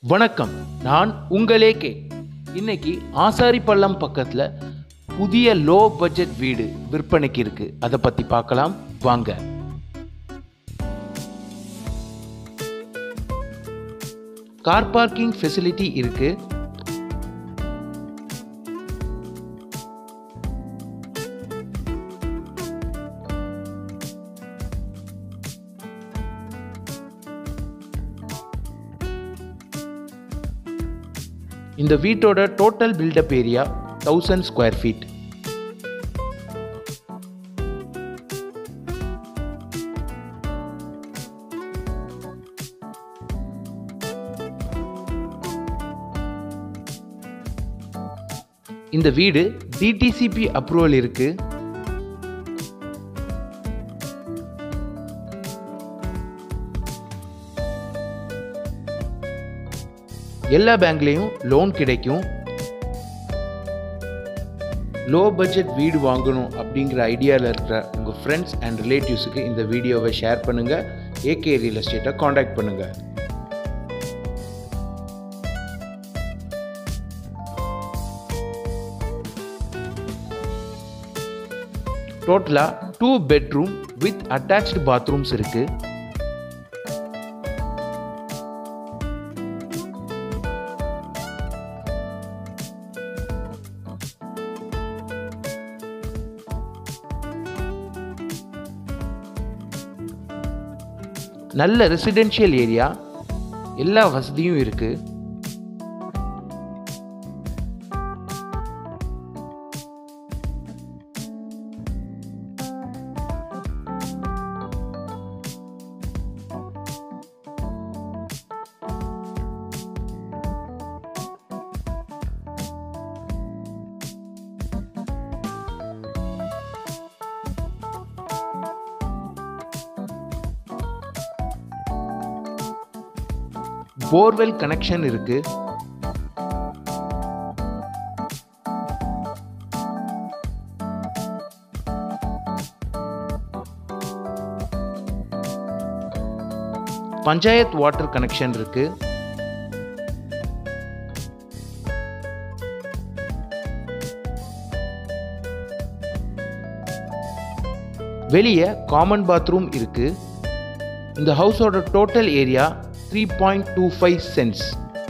வணக்கம் நான் உங்களே கே இன்னைக்கு ஆசாரிப்பள்ளம் பக்கத்தில் புதிய லோ பட்ஜெட் வீடு விற்பனைக்கு இருக்கு அதை பற்றி பார்க்கலாம் வாங்க கார் பார்க்கிங் ஃபெசிலிட்டி இருக்கு இந்த வீட்டோட total built up area thousand square feet இந்த வீடு டிடிசிபி அப்ரூவல் இருக்கு எல்லா பேங்க்லேயும் லோன் கிடைக்கும் லோ பட்ஜெட் வீடு வாங்கணும் அப்படிங்கிற ஐடியாவில் இருக்கிற உங்கள் ஃப்ரெண்ட்ஸ் அண்ட் ரிலேட்டிவ்ஸுக்கு இந்த வீடியோவை ஷேர் பண்ணுங்கள் ஏகே ரியல் எஸ்டேட்டை காண்டாக்ட் பண்ணுங்கள் டோட்டலாக two bedroom with attached bathrooms இருக்குது நல்ல ரெசிடென்ஷியல் ஏரியா எல்லா வசதியும் இருக்கு போர்வெல் கனெக்ஷன் இருக்கு பஞ்சாயத் வாட்டர் கனெக்ஷன் இருக்கு வெளியே காமன் பாத்ரூம் இருக்கு இந்த ஹவுஸோட total area three point two five cents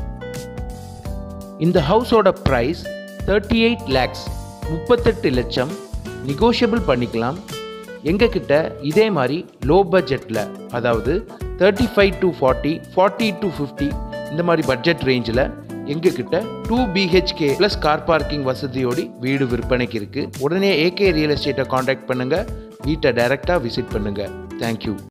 இந்த ஹவுஸோட ப்ரைஸ் தேர்ட்டி எயிட் லேக்ஸ் முப்பத்தெட்டு லட்சம் நெகோஷியபிள் பண்ணிக்கலாம் எங்ககிட்ட இதே மாதிரி லோ பட்ஜெட்டில் அதாவது thirty five to forty forty to fifty இந்த மாதிரி பட்ஜெட் ரேஞ்சில் எங்ககிட்ட two BHK plus car parking வசதியோடு வீடு விற்பனைக்கு இருக்குது உடனே ஏகே ரியல் எஸ்டேட்டை காண்டாக்ட் பண்ணுங்கள் வீட்டை டைரெக்டாக விசிட் பண்ணுங்கள் தேங்க்யூ